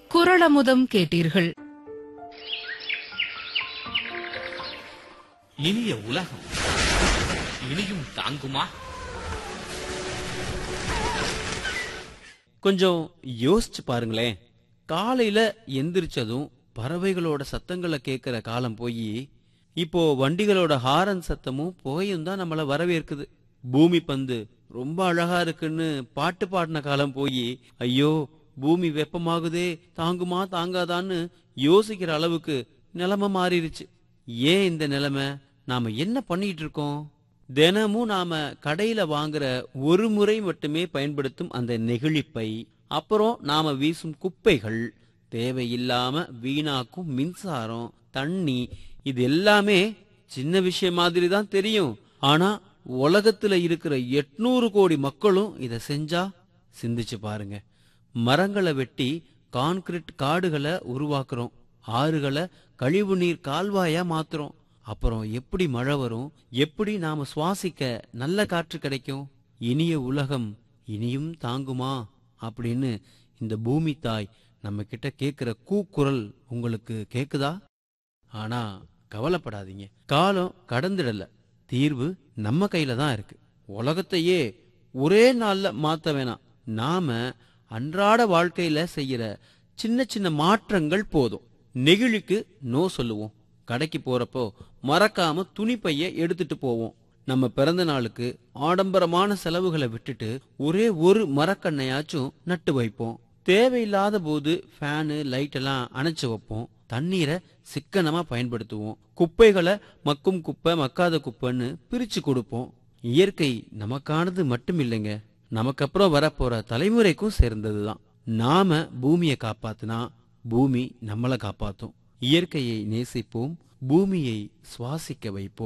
குரளமுதம் கேட்டீர்கள் இனிய உலகம் இனியும் தாங்குமா கொஞ்சம் யோசிச்சு பாருங்களேன் காலையில எந்திரிச்சதும் பறவைகளோட சத்தங்களை கேட்கிற காலம் போய் இப்போ வண்டிகளோட ஹாரன் சத்தமும் புகையும் தான் நம்மள வரவேற்குது பூமி பந்து ரொம்ப அழகா இருக்குன்னு பாட்டு பாடின காலம் போய் ஐயோ பூமி வெப்பமாகுதே தாங்குமா தாங்காதான்னு யோசிக்கிற அளவுக்கு நிலைமை மாறிடுச்சு ஏன் இந்த நிலைமை நாம என்ன பண்ணிட்டு இருக்கோம் தினமும் நாம கடையில வாங்குற ஒரு முறை மட்டுமே பயன்படுத்தும் அந்த நெகிழிப்பை அப்புறம் நாம வீசும் குப்பைகள் தேவையில்லாம வீணாக்கும் மின்சாரம் தண்ணி இது எல்லாமே சின்ன விஷயம் மாதிரி தான் தெரியும் ஆனா உலகத்துல இருக்கிற எட்நூறு கோடி மக்களும் இத செஞ்சா சிந்திச்சு பாருங்க மரங்களை வெட்டி கான்கிரீட் காடுகளை உருவாக்குறோம் ஆறுகளை கழிவுநீர் கால்வாயா மாத்துறோம் அப்புறம் எப்படி மழை வரும் எப்படி நாம சுவாசிக்க நல்ல காற்று கிடைக்கும் இனிய உலகம் இனியும் தாங்குமா அப்படின்னு இந்த பூமி தாய் நம்ம கிட்ட கேக்குற கூக்குரல் உங்களுக்கு கேக்குதா ஆனா கவலைப்படாதீங்க காலம் கடந்துடல தீர்வு நம்ம கையில தான் இருக்கு உலகத்தையே ஒரே நாள்ல மாத்த வேணாம் நாம அன்றாட வாழ்க்கையில செய்யற சின்ன சின்ன மாற்றங்கள் போதும் நெகிழிக்கு நோ சொல்லுவோம் கடைக்கு போறப்போ மறக்காம துணிப்பைய எடுத்துட்டு போவோம் நம்ம பிறந்த நாளுக்கு ஆடம்பரமான செலவுகளை விட்டுட்டு ஒரே ஒரு மரக்கண்ணையாச்சும் நட்டு வைப்போம் தேவையில்லாத போது ஃபேனு லைட் எல்லாம் அணைச்சு வைப்போம் தண்ணீரை சிக்கனமா பயன்படுத்துவோம் குப்பைகளை மக்கும் குப்பை மக்காத குப்பைன்னு பிரிச்சு கொடுப்போம் இயற்கை நமக்கானது மட்டும் இல்லைங்க நமக்கு அப்புறம் வரப்போற தலைமுறைக்கும் சேர்ந்ததுதான் நாம பூமியை காப்பாத்துனா பூமி நம்மளை காப்பாத்தும் இயற்கையை நேசிப்போம் பூமியை சுவாசிக்க வைப்போம்